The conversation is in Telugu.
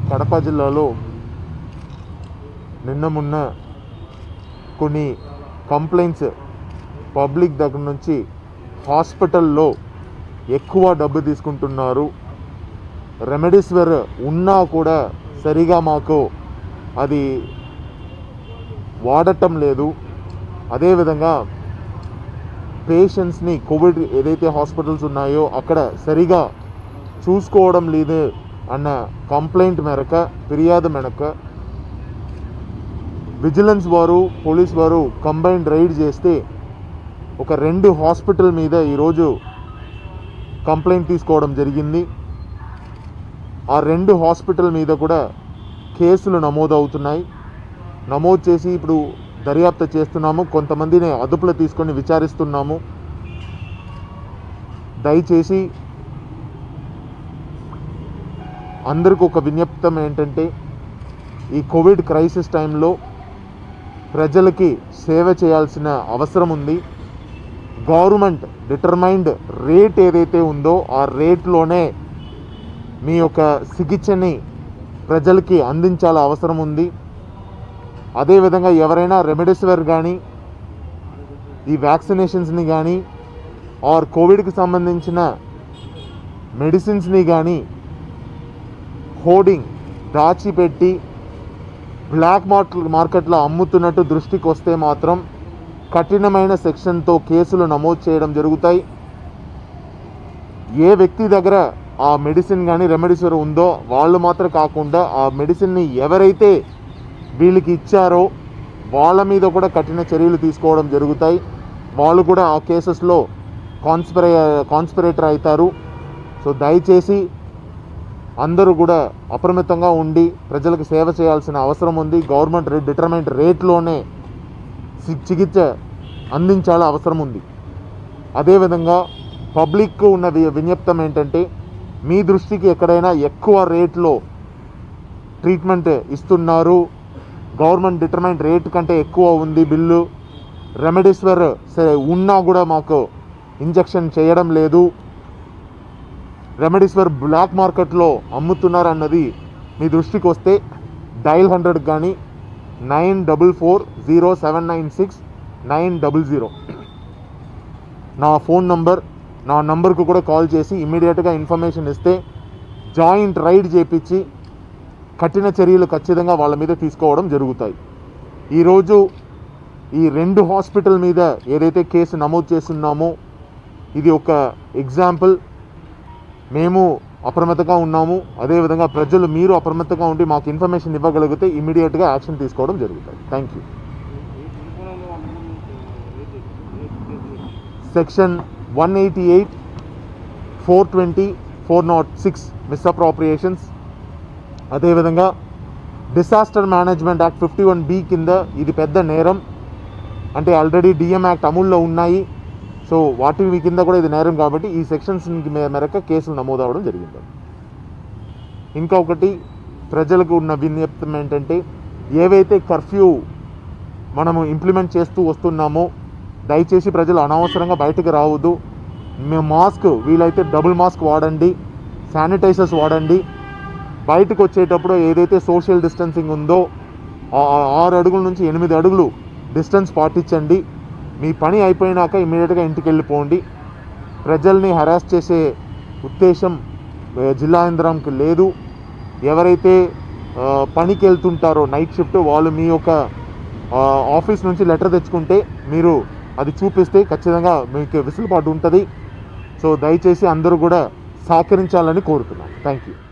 కడప జిల్లాలో నిన్న మొన్న కొన్ని కంప్లైంట్స్ పబ్లిక్ దగ్గర నుంచి హాస్పిటల్లో ఎక్కువ డబ్బు తీసుకుంటున్నారు రెమెడీస్వర్ ఉన్నా కూడా సరిగా మాకు అది వాడటం లేదు అదేవిధంగా పేషెంట్స్ని కోవిడ్ ఏదైతే హాస్పిటల్స్ ఉన్నాయో అక్కడ సరిగా చూసుకోవడం లేదు అన్న కంప్లైంట్ మేరక ఫిర్యాదు మేరక విజిలెన్స్ వారు పోలీస్ వారు కంబైన్డ్ రైడ్ చేస్తే ఒక రెండు హాస్పిటల్ మీద ఈరోజు కంప్లైంట్ తీసుకోవడం జరిగింది ఆ రెండు హాస్పిటల్ మీద కూడా కేసులు నమోదవుతున్నాయి నమోదు చేసి ఇప్పుడు దర్యాప్తు చేస్తున్నాము కొంతమందిని అదుపులో తీసుకొని విచారిస్తున్నాము దయచేసి అందరికి ఒక విజ్ఞప్తం ఏంటంటే ఈ కోవిడ్ క్రైసిస్ టైంలో ప్రజలకి సేవ చేయాల్సిన అవసరం ఉంది గవర్నమెంట్ డిటర్మైన్డ్ రేట్ ఏదైతే ఉందో ఆ రేట్లోనే మీ యొక్క చికిత్సని ప్రజలకి అందించాల అవసరం ఉంది అదేవిధంగా ఎవరైనా రెమెడిసివర్ కానీ ఈ వ్యాక్సినేషన్స్ని కానీ ఆర్ కోవిడ్కి సంబంధించిన మెడిసిన్స్ని కానీ హోర్డింగ్ దాచిపెట్టి బ్లాక్ మార్కెట్ మార్కెట్లో అమ్ముతున్నట్టు దృష్టికి వస్తే మాత్రం కఠినమైన సెక్షన్తో కేసులు నమోదు చేయడం జరుగుతాయి ఏ వ్యక్తి దగ్గర ఆ మెడిసిన్ కానీ రెమెడీసివర్ ఉందో వాళ్ళు మాత్రం కాకుండా ఆ మెడిసిన్ని ఎవరైతే వీళ్ళకి ఇచ్చారో వాళ్ళ మీద కూడా కఠిన చర్యలు తీసుకోవడం జరుగుతాయి వాళ్ళు కూడా ఆ కేసెస్లో కాన్స్పిరే కాన్స్పిరేటర్ అవుతారు సో దయచేసి అందరూ కూడా అప్రమత్తంగా ఉండి ప్రజలకు సేవ చేయాల్సిన అవసరం ఉంది గవర్నమెంట్ రేట్ డిటర్మెంట్ రేట్లోనే చి- చికిత్స అందించాల అవసరం ఉంది అదేవిధంగా పబ్లిక్ ఉన్న వి- విజ్ఞప్తం ఏంటంటే మీ దృష్టికి ఎక్కడైనా ఎక్కువ రేట్లో ట్రీట్మెంట్ ఇస్తున్నారు గవర్నమెంట్ డిటర్మైన్ రేట్ కంటే ఎక్కువ ఉంది బిల్లు రెమెడీస్వర్ సరే ఉన్నా కూడా మాకు ఇంజెక్షన్ చేయడం లేదు రెమెడీస్వర్ బ్లాక్ మార్కెట్లో అమ్ముతున్నారు అన్నది మీ దృష్టికి వస్తే డైల్ హండ్రెడ్ కానీ nine double four zero seven nine six nine double zero నా ఫోన్ నంబర్ నా నంబర్కు కూడా కాల్ చేసి ఇమ్మీడియట్గా ఇన్ఫర్మేషన్ ఇస్తే జాయింట్ రైడ్ చేపించి కఠిన చర్యలు ఖచ్చితంగా వాళ్ళ మీద తీసుకోవడం జరుగుతాయి ఈరోజు ఈ రెండు హాస్పిటల్ మీద ఏదైతే కేసు నమోదు చేస్తున్నామో ఇది ఒక ఎగ్జాంపుల్ మేము అప్రమత్తంగా ఉన్నాము అదేవిధంగా ప్రజలు మీరు అప్రమత్తంగా ఉండి మాకు ఇన్ఫర్మేషన్ ఇవ్వగలిగితే ఇమీడియట్గా యాక్షన్ తీసుకోవడం జరుగుతుంది thank you section one eighty eight four twenty four not six misappropriations అదేవిధంగా disaster management act fifty one B కింద ఇది పెద్ద నేరం అంటే ఆల్రెడీ డిఎం యాక్ట్ అమల్లో ఉన్నాయి సో వాటి కింద కూడా ఇది నేరం కాబట్టి ఈ సెక్షన్స్ మేరకు కేసులు నమోదవడం జరిగింది ఇంకా ఒకటి ప్రజలకు ఉన్న విజ్ఞప్తం ఏంటంటే ఏవైతే కర్ఫ్యూ మనము ఇంప్లిమెంట్ చేస్తూ వస్తున్నామో దయచేసి ప్రజలు అనవసరంగా బయటకు రావద్దు మేము మాస్క్ వీలైతే డబుల్ మాస్క్ వాడండి శానిటైజర్స్ వాడండి బయటకు వచ్చేటప్పుడు ఏదైతే సోషల్ డిస్టెన్సింగ్ ఉందో ఆ ఆ ఆరు అడుగుల నుంచి ఎనిమిది అడుగులు డిస్టెన్స్ పాటించండి మీ పని అయిపోయినాక ఇమీడియట్గా ఇంటికి వెళ్ళిపోండి ప్రజల్ని హరాస్ చేసే ఉద్దేశం ఆ, జిల్లా యంత్రాంకి లేదు ఎవరైతే ఆ, పనికి వెళ్తుంటారో నైట్ షిఫ్ట్ వాళ్ళు మీ యొక్క ఆ, ఆఫీస్ నుంచి లెటర్ తెచ్చుకుంటే మీరు అది చూపిస్తే ఖచ్చితంగా మీకు వెసులుబాటు ఉంటుంది సో దయచేసి అందరూ కూడా సహకరించాలని కోరుతున్నాను థ్యాంక్ యూ